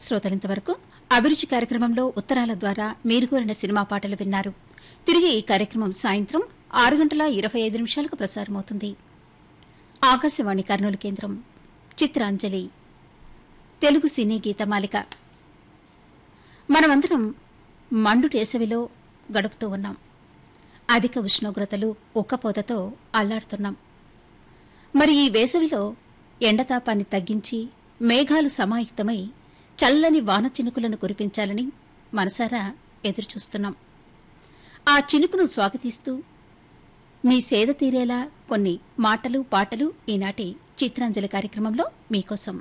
శ్రోతలింతవరకు అభిరుచి కార్యక్రమంలో ఉత్తరాల ద్వారా మీరు కోరిన సినిమా పాటలు విన్నారు తిరిగి ఈ కార్యక్రమం సాయంత్రం ఆరు గంటల ఇరవై ఐదు నిమిషాలకు ప్రసారమవుతుంది ఆకాశవాణి కర్నూలు కేంద్రం చిత్రాంజలి తెలుగు సినీ గీతమాలిక మనమందరం మండు వేసవిలో గడుపుతూ ఉన్నాం అధిక ఉష్ణోగ్రతలు ఉక్కపోతతో అల్లాడుతున్నాం మరి ఈ వేసవిలో ఎండతాపాన్ని తగ్గించి మేఘాలు సమాయుక్తమై చల్లని వాన చినుకులను కురిపించాలని మనసారా ఎదురుచూస్తున్నాం ఆ చినుకును స్వాగతిస్తూ మీ సేద తీరేలా కొన్ని మాటలు పాటలు ఈనాటి చిత్రాంజలి కార్యక్రమంలో మీకోసం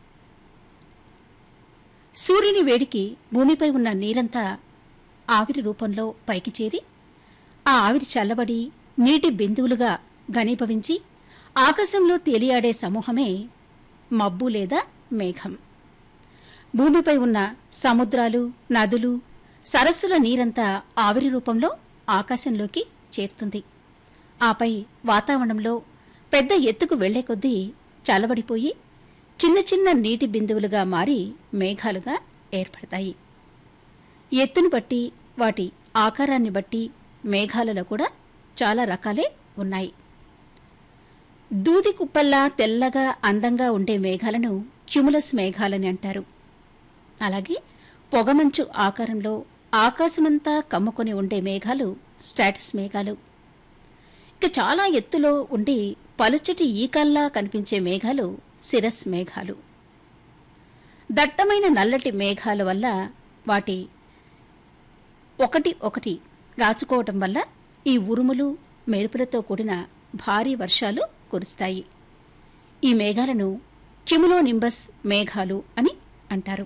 సూర్యుని వేడికి భూమిపై ఉన్న నీరంతా ఆవిరి రూపంలో పైకి చేరి ఆ ఆవిరి చల్లబడి నీటి బిందువులుగా ఘనీభవించి ఆకాశంలో తేలియాడే సమూహమే మబ్బు లేదా మేఘం భూమిపై ఉన్న సముద్రాలు నదులు సరస్సుల నీరంతా ఆవిరి రూపంలో ఆకాశంలోకి చేరుతుంది ఆపై వాతావరణంలో పెద్ద ఎత్తుకు వెళ్లే కొద్దీ చల్లబడిపోయి చిన్న చిన్న నీటి బిందువులుగా మారి మేఘాలుగా ఏర్పడతాయి ఎత్తును బట్టి వాటి ఆకారాన్ని బట్టి మేఘాలలో కూడా చాలా రకాలే ఉన్నాయి దూది కుప్పల్లా తెల్లగా అందంగా ఉండే మేఘాలను క్యుములస్ మేఘాలని అంటారు అలాగే పొగమంచు ఆకారంలో ఆకాశమంతా కమ్ముకొని ఉండే మేఘాలు స్టాటస్ మేఘాలు ఇక చాలా ఎత్తులో ఉండి పలుచటి ఈకల్లా కనిపించే మేఘాలు సిరస్ మేఘాలు దట్టమైన నల్లటి మేఘాల వల్ల వాటి ఒకటి ఒకటి రాచుకోవటం వల్ల ఈ ఉరుములు మెరుపులతో కూడిన భారీ వర్షాలు కురుస్తాయి ఈ మేఘాలను కిములో నింబస్ మేఘాలు అని అంటారు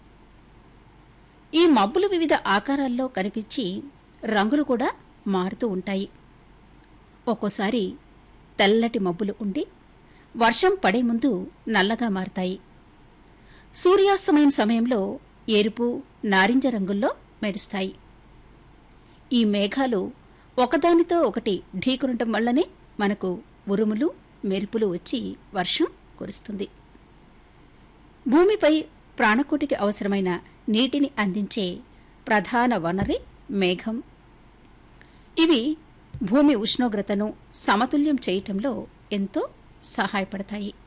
ఈ మబ్బులు వివిధ ఆకారాల్లో కనిపించి రంగులు కూడా మారుతూ ఉంటాయి ఒక్కోసారి తెల్లటి మబ్బులు ఉండి వర్షం పడే ముందు నల్లగా మారతాయి సూర్యాస్తమయం సమయంలో ఎరుపు నారింజ రంగుల్లో మెరుస్తాయి ఈ మేఘాలు ఒకదానితో ఒకటి ఢీకొనటం వల్లనే మనకు ఉరుములు మెరుపులు వచ్చి వర్షం కురుస్తుంది భూమిపై ప్రాణకోటికి అవసరమైన నీటిని అందించే ప్రధాన వనరి మేఘం ఇవి భూమి ఉష్ణోగ్రతను సమతుల్యం చేయటంలో ఎంతో సహాయపడతాయి